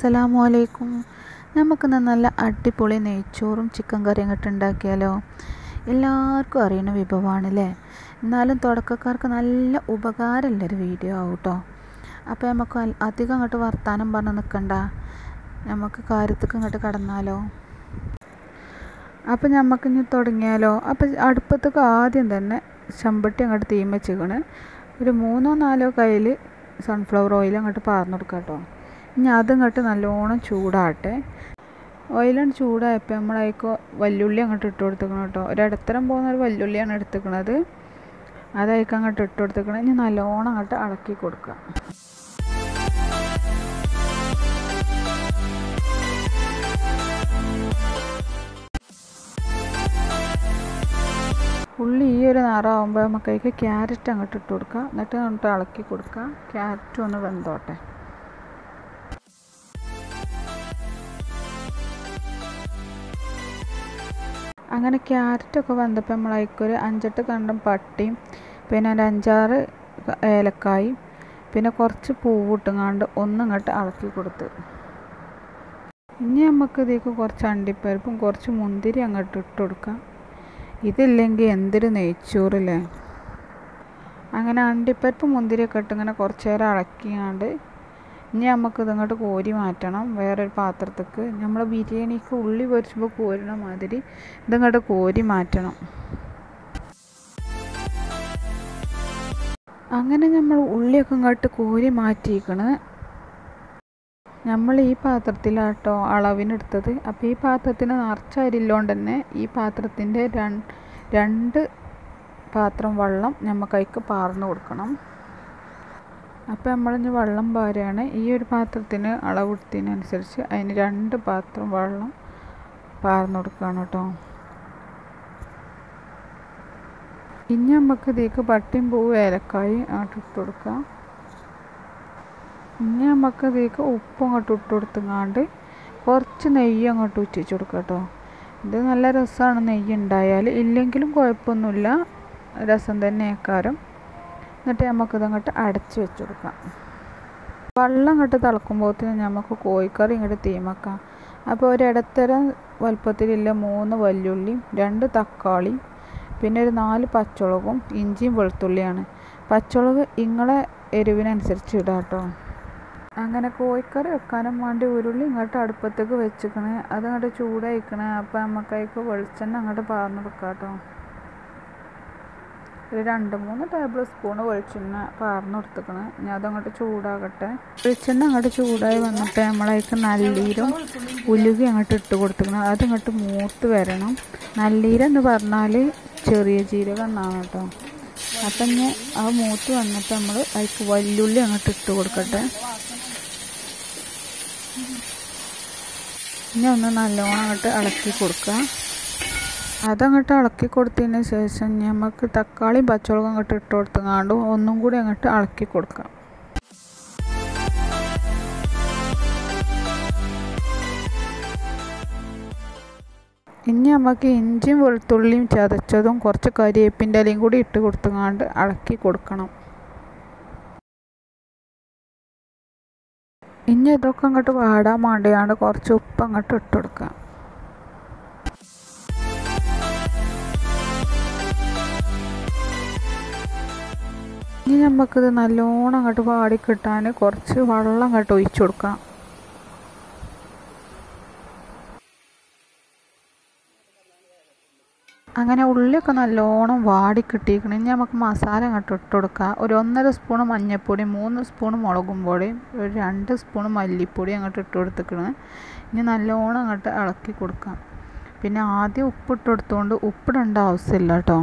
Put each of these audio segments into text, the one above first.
അസ്സലാമു അലൈക്കും നമുക്കിന്ന് നല്ല അടിപൊളി നെയ്ച്ചോറും ചിക്കൻ കറിയും അങ്ങോട്ട് ഉണ്ടാക്കിയാലോ എല്ലാവർക്കും അറിയുന്ന വിഭവമാണ് അല്ലേ എന്നാലും തുടക്കക്കാർക്ക് നല്ല ഉപകാരമുള്ളൊരു വീഡിയോ ആവും കേട്ടോ അപ്പോൾ നമുക്ക് അൽ- അധികം അങ്ങോട്ട് വർത്താനം പറഞ്ഞ് നിൽക്കണ്ട നമുക്ക് കാര്യത്തേക്ക് അങ്ങോട്ട് കടന്നാലോ അപ്പോൾ നമുക്ക് ഇനി തുടങ്ങിയാലോ അപ്പോൾ അടുപ്പത്തേക്ക് ആദ്യം തന്നെ ചമ്പട്ടി അങ്ങോട്ട് തീം വെച്ചിക്കണ് ഒരു മൂന്നോ നാലോ കയ്യിൽ സൺഫ്ലവർ ഓയിൽ അങ്ങോട്ട് പാർന്നു കൊടുക്കാം കേട്ടോ ഇനി അതിങ്ങോട്ട് നല്ലോണം ചൂടാട്ടെ ഓയിലാണ് ചൂടായപ്പോൾ നമ്മളതിക്ക് വല്യുള്ളി അങ്ങോട്ട് ഇട്ട് കൊടുത്തേക്കണം കേട്ടോ ഒരു ഇടത്തരം പോകുന്ന ഒരു വല്യുള്ളിയാണ് എടുത്തേക്കണത് അതായിക്ക് അങ്ങോട്ട് ഇട്ട് കൊടുത്തേക്കണം ഇനി നല്ലോണം അങ്ങോട്ട് ഇളക്കി കൊടുക്കുക ഉള്ളി ഈ ഒരു നിറമാകുമ്പോൾ നമുക്ക് അതിലേക്ക് ക്യാരറ്റ് അങ്ങോട്ട് ഇട്ട് കൊടുക്കുക എന്നിട്ട് അങ്ങോട്ട് ഇളക്കി കൊടുക്കുക ക്യാരറ്റും ഒന്ന് വെന്തോട്ടെ അങ്ങനെ ക്യാരറ്റൊക്കെ വെന്തപ്പോൾ നമ്മൾ അതിക്കൊരു അഞ്ചെട്ട് കണ്ടം പട്ടിയും പിന്നെ ഒരു അഞ്ചാറ് ഏലക്കായും പിന്നെ കുറച്ച് പൂവിട്ടുങ്ങാണ്ട് ഒന്നിങ്ങോട്ട് ഇളക്കി കൊടുത്ത് ഇനി നമുക്ക് ഇതിലേക്ക് കുറച്ച് അണ്ടിപ്പരിപ്പും കുറച്ച് മുന്തിരി അങ്ങോട്ട് ഇട്ട് കൊടുക്കാം ഇതില്ലെങ്കിൽ എന്തൊരു നെയ്ച്ചോറില്ലേ അങ്ങനെ അണ്ടിപ്പരിപ്പ് മുന്തിരിയൊക്കെ ഇട്ട് ഇങ്ങനെ കുറച്ച് നേരം ഇളക്കിയാണ്ട് ഇനി നമുക്ക് ഇതിങ്ങോട്ട് കോരി മാറ്റണം വേറൊരു പാത്രത്തേക്ക് നമ്മൾ ബിരിയാണിക്ക് ഉള്ളി പൊരിച്ചുമ്പോൾ കോരണ മാതിരി ഇതിങ്ങോട്ട് കോരി മാറ്റണം അങ്ങനെ നമ്മൾ ഉള്ളിയൊക്കെ ഇങ്ങോട്ട് കോരി മാറ്റിയിരിക്കണ് നമ്മൾ ഈ പാത്രത്തിലാട്ടോ അളവിനെടുത്തത് അപ്പോൾ ഈ പാത്രത്തിന് നിറച്ച അരില്ലോണ്ട് തന്നെ ഈ പാത്രത്തിൻ്റെ രണ്ട് പാത്രം വെള്ളം നമുക്ക് അതിക്ക് പാർന്ന് കൊടുക്കണം അപ്പോൾ നമ്മളിനി വെള്ളം പാരുകയാണ് ഈ ഒരു പാത്രത്തിന് അളവെടുത്തതിനനുസരിച്ച് അതിന് രണ്ട് പാത്രം വെള്ളം പാർന്ന് കൊടുക്കുകയാണ് കേട്ടോ ഇനി നമുക്ക് ഇതിലേക്ക് പട്ടിയും പൂവും ഏലക്കായും അങ്ങോട്ട് ഇട്ട് കൊടുക്കാം ഇനി നമുക്ക് ഇതിലേക്ക് ഉപ്പ് അങ്ങോട്ട് ഇട്ട് കൊടുത്തങ്ങാണ്ട് കുറച്ച് നെയ്യ് അങ്ങോട്ട് ഉറ്റിച്ച് കൊടുക്കാം കേട്ടോ ഇത് നല്ല രസമാണ് നെയ്യ് ഉണ്ടായാൽ ഇല്ലെങ്കിലും കുഴപ്പമൊന്നുമില്ല രസം തന്നെ ആക്കാരം എന്നിട്ട് നമുക്കിത് അങ്ങോട്ട് അടച്ച് വെച്ച് കൊടുക്കാം വെള്ളം അങ്ങോട്ട് തിളക്കുമ്പോഴത്തേന് നമുക്ക് കോഴിക്കറി ഇങ്ങോട്ട് തീമക്കാം അപ്പോൾ ഒരു ഇടത്തരം വലുപ്പത്തിലുള്ള മൂന്ന് വല്യുള്ളിയും രണ്ട് തക്കാളിയും പിന്നെ ഒരു നാല് പച്ചമുളകും ഇഞ്ചിയും വെളുത്തുള്ളിയാണ് പച്ചമുളക് ഇങ്ങളെ എരിവിനനുസരിച്ച് ഇടാം കേട്ടോ അങ്ങനെ കോഴിക്കറി വെക്കാനും വേണ്ടി ഉരുളി ഇങ്ങോട്ട് അടുപ്പത്തേക്ക് വെച്ചിക്കണേ അത് അങ്ങോട്ട് ചൂടായിക്കണേ അപ്പോൾ നമുക്ക് അതിലേക്ക് വെളിച്ചെണ്ണ അങ്ങോട്ട് പാർന്ന് വെക്കാം കേട്ടോ ഒരു രണ്ട് മൂന്ന് ടേബിൾ സ്പൂൺ വെളിച്ചെണ്ണ പാർന്ന് കൊടുത്തേക്കണ് ഇനി അതങ്ങോട്ട് ചൂടാകട്ടെ വെളിച്ചെണ്ണ അങ്ങോട്ട് ചൂടായി വന്നിട്ട് നമ്മളതിലേക്ക് നല്ലീരും ഉലുവി അങ്ങോട്ട് ഇട്ട് കൊടുത്തേക്കണം അതിങ്ങോട്ട് മൂത്ത് വരണം നല്ലീരം എന്ന് പറഞ്ഞാൽ ചെറിയ ജീരകം എന്നാണ് കേട്ടോ അപ്പം ഇനി ആ മൂത്ത് വന്നിട്ട് നമ്മൾ അതിലേക്ക് വല്യുള്ളി അങ്ങോട്ട് ഇട്ട് കൊടുക്കട്ടെ ഇനി ഒന്ന് നല്ലോണം അങ്ങോട്ട് ഇളക്കി കൊടുക്കുക അതങ്ങോട്ട് ഇളക്കി കൊടുത്തതിന് ശേഷം നമുക്ക് തക്കാളിയും പച്ചമുളകും അങ്ങോട്ട് ഇട്ട് കൊടുത്തങ്ങാണ്ട് ഒന്നും കൂടി അങ്ങോട്ട് ഇളക്കി കൊടുക്കാം ഇനി നമുക്ക് ഇഞ്ചിയും വെളുത്തുള്ളിയും ചതച്ചതും കുറച്ച് കരിവേപ്പിൻ്റെ ഇലയും കൂടി ഇട്ട് കൊടുത്തങ്ങാണ്ട് ഇളക്കി കൊടുക്കണം ഇനി ഇതൊക്കെ അങ്ങോട്ട് വാടാൻ വേണ്ടിയാണ്ട് കുറച്ച് ഉപ്പ് അങ്ങോട്ട് ഇട്ട് കൊടുക്കാം ഇനി നമുക്കിത് നല്ലോണം അങ്ങോട്ട് വാടി കിട്ടാൻ കുറച്ച് വെള്ളം അങ്ങോട്ട് ഒഴിച്ചു കൊടുക്കാം അങ്ങനെ ഉള്ളിയൊക്കെ നല്ലോണം വാടി കിട്ടിയിരിക്കണം ഇനി നമുക്ക് മസാല അങ്ങോട്ട് ഇട്ട് കൊടുക്കാം ഒരു ഒന്നര സ്പൂൺ മഞ്ഞൾപ്പൊടി മൂന്ന് സ്പൂൺ മുളകും പൊടിയും ഒരു രണ്ട് സ്പൂൺ മല്ലിപ്പൊടി അങ്ങോട്ട് ഇട്ട് കൊടുത്തിക്കണം ഇനി നല്ലോണം അങ്ങോട്ട് ഇളക്കി കൊടുക്കാം പിന്നെ ആദ്യം ഉപ്പിട്ട് കൊടുത്തുകൊണ്ട് ഉപ്പിടേണ്ട ആവശ്യമില്ല കേട്ടോ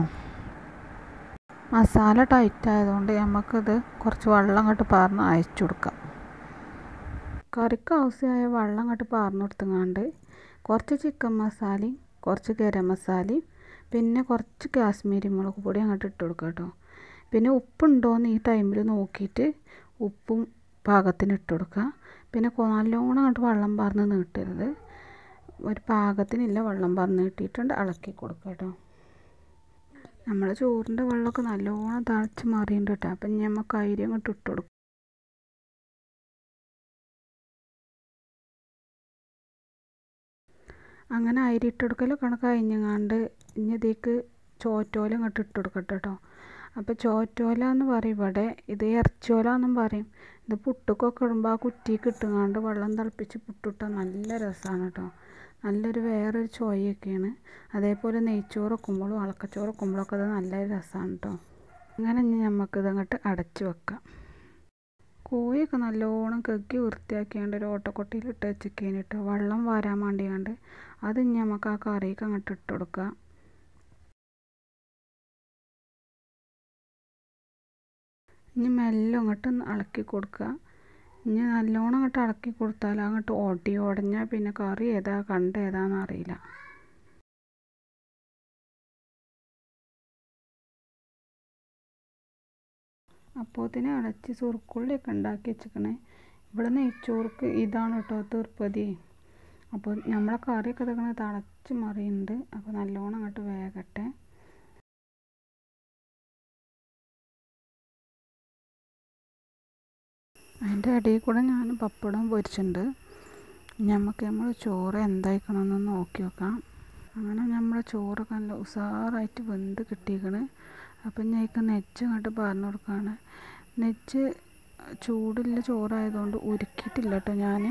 മസാല ടൈറ്റ് ആയതുകൊണ്ട് നമുക്കിത് കുറച്ച് വെള്ളം അങ്ങോട്ട് പാർന്ന് അയച്ചു കൊടുക്കാം കറിക്ക് ആവശ്യമായ വെള്ളം അങ്ങോട്ട് പാർന്ന് കൊടുത്തങ്ങാണ്ട് കുറച്ച് ചിക്കൻ മസാലയും കുറച്ച് ഗരം മസാലയും പിന്നെ കുറച്ച് കാശ്മീരി മുളക് പൊടി അങ്ങോട്ട് ഇട്ട് കൊടുക്കുക കേട്ടോ പിന്നെ ഉപ്പുണ്ടോയെന്ന് ഈ ടൈമിൽ നോക്കിയിട്ട് ഉപ്പും പാകത്തിന് ഇട്ട് കൊടുക്കുക പിന്നെ നല്ലോണം അങ്ങോട്ട് വെള്ളം പാർന്ന് നീട്ടരുത് ഒരു പാകത്തിനില്ല വെള്ളം പാർന്ന് കിട്ടിയിട്ടുണ്ട് ഇളക്കി കൊടുക്കുക കേട്ടോ നമ്മൾ ചോറിൻ്റെ വെള്ളമൊക്കെ നല്ലോണം തിളച്ച് മാറിയിട്ടുണ്ട് കേട്ടോ അപ്പം നമുക്ക് അരി അങ്ങോട്ട് ഇട്ട് കൊടുക്കും അങ്ങനെ അരി ഇട്ടെടുക്കലൊക്കെ കഴിഞ്ഞങ്ങാണ്ട് ഇനി ഇതിലേക്ക് ചോറ്റോല ഇങ്ങോട്ട് ഇട്ട് കൊടുക്കട്ടെ കേട്ടോ അപ്പോൾ ചോറ്റോല എന്ന് പറയും ഇവിടെ ഇത് ഇറച്ചോല എന്നും പറയും ഇത് പുട്ടുക്കൊക്കെ ഇടുമ്പോൾ ആ കുറ്റിക്ക് ഇട്ടുങ്ങാണ്ട് വെള്ളം തിളപ്പിച്ച് പുട്ടിട്ടാൽ നല്ല രസമാണ് കേട്ടോ നല്ലൊരു വേറൊരു ചോയൊക്കെയാണ് അതേപോലെ നെയ്ച്ചോറ് വെക്കുമ്പോഴും അളക്കച്ചോറ് വെക്കുമ്പോഴൊക്കെ അത് നല്ല രസമാണ് കേട്ടോ അങ്ങനെ ഇനി നമുക്കിത് അങ്ങോട്ട് അടച്ച് വെക്കാം കോഴിയൊക്കെ നല്ലോണം കഴുകി വൃത്തിയാക്കിയാണ്ട് ഒരു ഓട്ടക്കൊട്ടിയിൽ ഇട്ട് വെച്ചിരിക്കേന് കേട്ടോ വെള്ളം വരാൻ വേണ്ടിയാണ്ട് അത് ഇനി നമുക്ക് ആ കറിക്ക് അങ്ങോട്ട് ഇട്ട് കൊടുക്കുക ഇനി മെല്ലെ അങ്ങോട്ട് ഇളക്കി കൊടുക്കുക ഇനി നല്ലോണം അങ്ങോട്ട് ഇളക്കി കൊടുത്താൽ അങ്ങോട്ട് ഓടി ഉടഞ്ഞാൽ പിന്നെ കറി ഏതാ കണ്ട ഏതാന്ന് അറിയില്ല അപ്പോത്തിന് അടച്ച് സുറുക്കുള്ളിയൊക്കെ ഉണ്ടാക്കി വെച്ചിക്കണേ ഇവിടെ നെയ്ച്ചോർക്ക് ഇതാണ് കേട്ടോ തീർപ്പതി അപ്പോൾ നമ്മളെ കറിയൊക്കെ ഇതൊക്കെ തിളച്ച് മറിയുന്നുണ്ട് അപ്പോൾ നല്ലോണം അങ്ങോട്ട് വേകട്ടെ അതിൻ്റെ ഇടയിൽ കൂടെ ഞാൻ പപ്പടം പൊരിച്ചിട്ടുണ്ട് നമുക്ക് നമ്മൾ ചോറ് എന്തായിക്കണമെന്ന് നോക്കി നോക്കാം അങ്ങനെ നമ്മളെ ചോറൊക്കെ നല്ല ഉഷാറായിട്ട് വെന്ത് കിട്ടിയിരിക്കണ് അപ്പം ഞാൻ നെച്ച് അങ്ങോട്ട് പറഞ്ഞു കൊടുക്കുകയാണ് നെച്ച് ചൂടുള്ള ചോറായതുകൊണ്ട് ഉരുക്കിയിട്ടില്ല കേട്ടോ ഞാൻ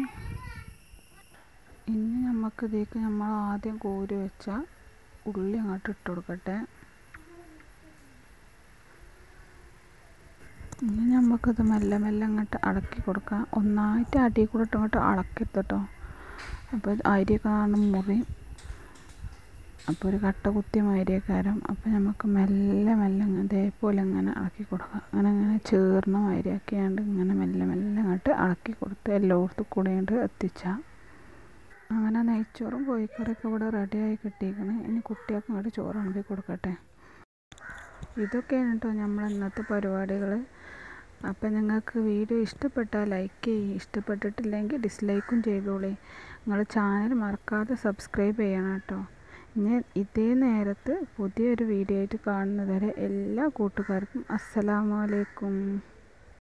ഇനി നമുക്ക് ഇതിലേക്ക് നമ്മൾ ആദ്യം കോരി വെച്ച ഉള്ളി അങ്ങോട്ട് ഇട്ട് കൊടുക്കട്ടെ ഇനി നമുക്കിത് മെല്ലെ മെല്ലെ അങ്ങോട്ട് അടക്കി കൊടുക്കാം ഒന്നായിട്ട് അടി കൂടെ ഇട്ട് അങ്ങോട്ട് അളക്കരുത് കേട്ടോ അപ്പോൾ അരിയൊക്കെ കാണും മുറി അപ്പോൾ ഒരു കട്ട കുത്തിയ മാതിരിയേക്കാരം അപ്പോൾ നമുക്ക് മെല്ലെ മെല്ലെ ഇതേപോലെ ഇങ്ങനെ ഇളക്കി കൊടുക്കാം അങ്ങനെ അങ്ങനെ ചേർന്ന മാതിരിയാക്കിയാണ്ട് ഇങ്ങനെ മെല്ലെ മെല്ലെ അങ്ങോട്ട് ഇളക്കി കൊടുത്ത് എല്ലായിടത്തും കൂടെയാണ്ട് എത്തിച്ചാൽ അങ്ങനെ നെയ്ച്ചോറും കോഴിക്കറിയൊക്കെ ഇവിടെ റെഡിയായി കിട്ടിയിരിക്കണ് ഇനി കുട്ടികൾക്ക് ഇങ്ങോട്ട് ചോറ് അണുമ്പി കൊടുക്കട്ടെ ഇതൊക്കെയാണ് കേട്ടോ നമ്മൾ ഇന്നത്തെ പരിപാടികൾ അപ്പം നിങ്ങൾക്ക് വീഡിയോ ഇഷ്ടപ്പെട്ടാൽ ലൈക്ക് ചെയ്യും ഇഷ്ടപ്പെട്ടിട്ടില്ലെങ്കിൽ ഡിസ്ലൈക്കും ചെയ്തോളി നിങ്ങൾ ചാനൽ മറക്കാതെ സബ്സ്ക്രൈബ് ചെയ്യണം കേട്ടോ ഇനി ഇതേ നേരത്ത് പുതിയൊരു വീഡിയോ ആയിട്ട് കാണുന്നതുവരെ എല്ലാ കൂട്ടുകാർക്കും അസ്സലാമലൈക്കും